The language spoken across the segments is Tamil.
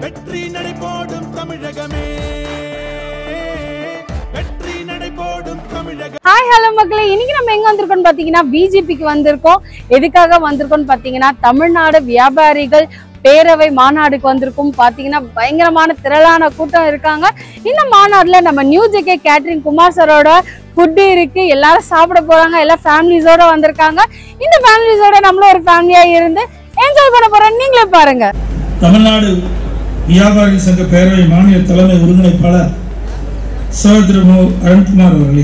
வெற்றி நடை போடும் தமிழகமே வெற்றி நடை போடும் தமிழகம் ஹாய் ஹலோ மக்களே இன்னைக்கு நம்ம எங்க வந்திருக்கோம் பாத்தீங்கன்னா பிஜேபிக்கு வந்திருக்கோம் எதுக்காக வந்திருக்கோம் பாத்தீங்கன்னா தமிழ்நாடு வியாபாரிகள் பேரவை மாநாடுக்கு வந்திருக்கோம் பாத்தீங்கன்னா பயங்கரமான திரளான கூட்டம் இருக்காங்க இந்த மாநாடுல நம்ம நியூ ஜேகே கேட்டரிங் குமார் சரோட ஃபுட்டு இருக்கு எல்லாரும் சாப்பிட போறாங்க எல்லாம் ஃபேமிலிஸோட வந்திருக்காங்க இந்த ஃபேமிலிஸோட நம்மளும் ஒரு ஃபேமிலியா இருந்து என்ஜாய் பண்ண போறோம் நீங்களே பாருங்க தமிழ்நாடு வியாபாரி சங்க பேரவை மாநில தலைமை ஒருங்கிணைப்பாளர் சகோதரி மு அருண்குமார் அவர்களே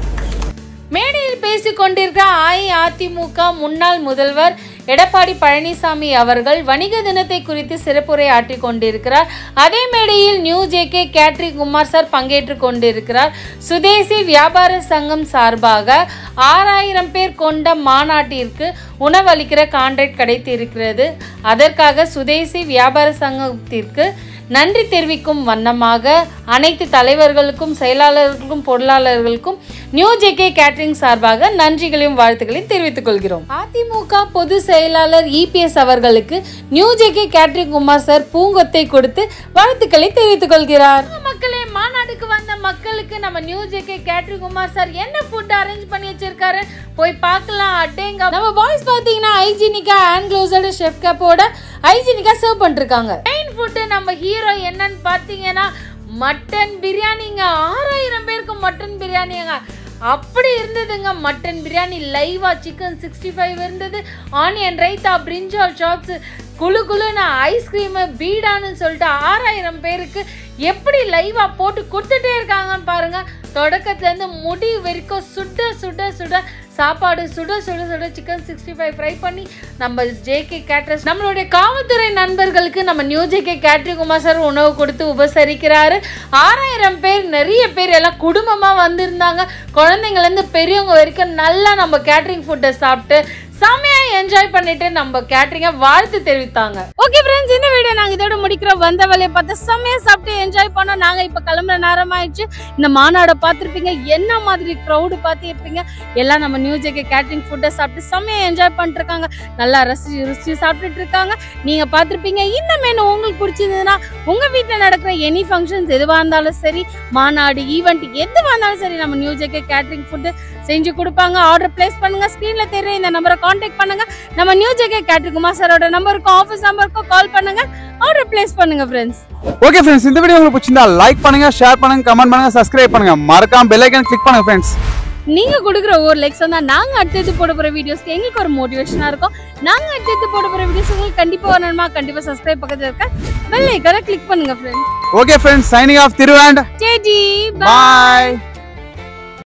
மேடையில் பேசிக் கொண்டிருக்கிற அஇஅதிமுக முன்னாள் முதல்வர் எடப்பாடி பழனிசாமி அவர்கள் வணிக தினத்தை குறித்து சிறப்புரை ஆற்றிக் கொண்டிருக்கிறார் அதே மேடையில் new JK catering Kumar sir பங்கேற்று கொண்டிருக்கிறார் சுதேசி வியாபார சங்கம் சார்பாக ஆறாயிரம் பேர் கொண்ட மாநாட்டிற்கு உணவளிக்கிற கான்ட்ராக்ட் கிடைத்திருக்கிறது அதற்காக சுதேசி வியாபார சங்கத்திற்கு நன்றி தெரிவிக்கும் வண்ணமாக அனைத்து தலைவர்களுக்கும் செயலாளர்களுக்கும் பொருளாளர்களுக்கும் நியூ ஜேகே கேட்டரிங் சார்பாக நன்றிகளையும் வாழ்த்துக்களையும் தெரிவித்துக் கொள்கிறோம் அதிமுக பொது செயலாளர் இபிஎஸ் அவர்களுக்கு new JK catering Kumar sir பூங்கொத்தை கொடுத்து வாழ்த்துக்களை தெரிவித்துக் கொள்கிறார் மக்களே மாநாடுக்கு வந்த மக்களுக்கு நம்ம new JK catering Kumar sir என்ன ஃபுட் அரேஞ்ச் பண்ணி வச்சிருக்காரு போய் பார்க்கலாம் அட்டேங்க நம்ம பாய்ஸ் பார்த்தீங்கன்னா ஹைஜீனிக்கா ஹேண்ட் க்ளோஸோட ஷெஃப் கேப்போட ஹைஜீனிக்கா சர்வ் பண்ணிருக்காங்க மெயின் ஃபுட்டு நம்ம ஹீரோ என்னன்னு பார்த்தீங்கன்னா மட்டன் பிரியாணிங்க ஆறாயிரம் பேருக்கு மட்டன் பிரியாணிங்க அப்படி இருந்ததுங்க மட்டன் பிரியாணி லைவா சிக்கன் சிக்ஸ்டி ஃபைவ் இருந்தது ஆனியன் ரைத்தா பிரிஞ்சால் சாப்ஸ் குளு குளுன்னு ஐஸ்கிரீமு பீடான்னு சொல்லிட்டு ஆறாயிரம் பேருக்கு எப்படி லைவா போட்டு கொடுத்துட்டே இருக்காங்கன்னு பாருங்க தொடக்கத்துலேருந்து முடி வரைக்கும் சுட சுட சுட சாப்பாடு சுட சுட சுட சிக்கன் சிக்ஸ்டி ஃபைவ் ஃப்ரை பண்ணி நம்ம ஜேகே கேட்ரஸ் நம்மளுடைய காவல்துறை நண்பர்களுக்கு நம்ம new JK catering Kumar sir உணவு கொடுத்து உபசரிக்கிறாரு ஆறாயிரம் பேர் நிறைய பேர் எல்லாம் குடும்பமாக வந்திருந்தாங்க குழந்தைங்கலேருந்து பெரியவங்க வரைக்கும் நல்லா நம்ம கேட்ரிங் ஃபுட்டை சாப்பிட்டு செம்மையா என்ஜாய் பண்ணிட்டு நம்ம கேட்டரிங்க வாழ்த்து தெரிவித்தாங்க ஓகே ஃப்ரெண்ட்ஸ் இந்த வீடியோ நாங்க இதோட முடிக்கிறோம் வந்த வேலையை பார்த்து செம்மையா சாப்பிட்டு என்ஜாய் பண்ணோம் நாங்க இப்ப கிளம்புற நேரம் ஆயிடுச்சு இந்த மாநாடை பார்த்துருப்பீங்க என்ன மாதிரி க்ரௌடு பார்த்துருப்பீங்க எல்லாம் நம்ம நியூ ஜேகே கேட்டரிங் ஃபுட்டை சாப்பிட்டு செம்மையா என்ஜாய் பண்ணிட்டு இருக்காங்க நல்லா ரசிச்சு ருசிச்சு சாப்பிட்டுட்டு இருக்காங்க நீங்க பார்த்துருப்பீங்க இந்த மெனு உங்களுக்கு பிடிச்சிருந்ததுன்னா உங்க வீட்டில் நடக்கிற எனி ஃபங்க்ஷன்ஸ் எதுவாக இருந்தாலும் சரி மாநாடு ஈவெண்ட் எதுவாக இருந்தாலும் சரி நம்ம நியூ ஜேகே கேட்டரிங் ஃபுட்டு செஞ்சு கொடுப்பாங்க ஆர்டர் பிளேஸ் பண்ணுங்க ஸ்க்ரீன்ல தெரிய இந்த நம்பரை காண்டாக்ட் பண்ணுங்க நம்ம நியூ ஜேகே கேட்டரிங் குமார் சாரோட நம்பருக்கும் ஆஃபீஸ் நம்பருக்கும் கால் பண்ணுங்க ஆர்டர் பிளேஸ் பண்ணுங்க ஃப்ரெண்ட்ஸ் ஓகே ஃப்ரெண்ட்ஸ் இந்த வீடியோ உங்களுக்கு பிடிச்சிருந்தா லைக் பண்ணுங்க ஷேர் பண்ணுங்க கமெண்ட் பண்ணுங்க சப்ஸ்கிரைப் பண்ணுங்க மறக்காம பெல் ஐக்கன் கிளிக் பண்ணுங்க ஃப்ரெண்ட்ஸ் நீங்க கொடுக்குற ஒரு லைக்ஸ் வந்தா நாங்க அடுத்தது போட போற வீடியோஸ்க்கு எங்களுக்கு ஒரு மோட்டிவேஷனா இருக்கும் நாங்க அடுத்தது போட போற வீடியோஸ் உங்களுக்கு கண்டிப்பா வரணுமா கண்டிப்பா சப்ஸ்கிரைப் பக்கத்துல இருக்க பெல் ஐக்கனை கிளிக் பண்ணுங்க friends okay friends signing off திருவேண்ட் ஜேஜி பாய்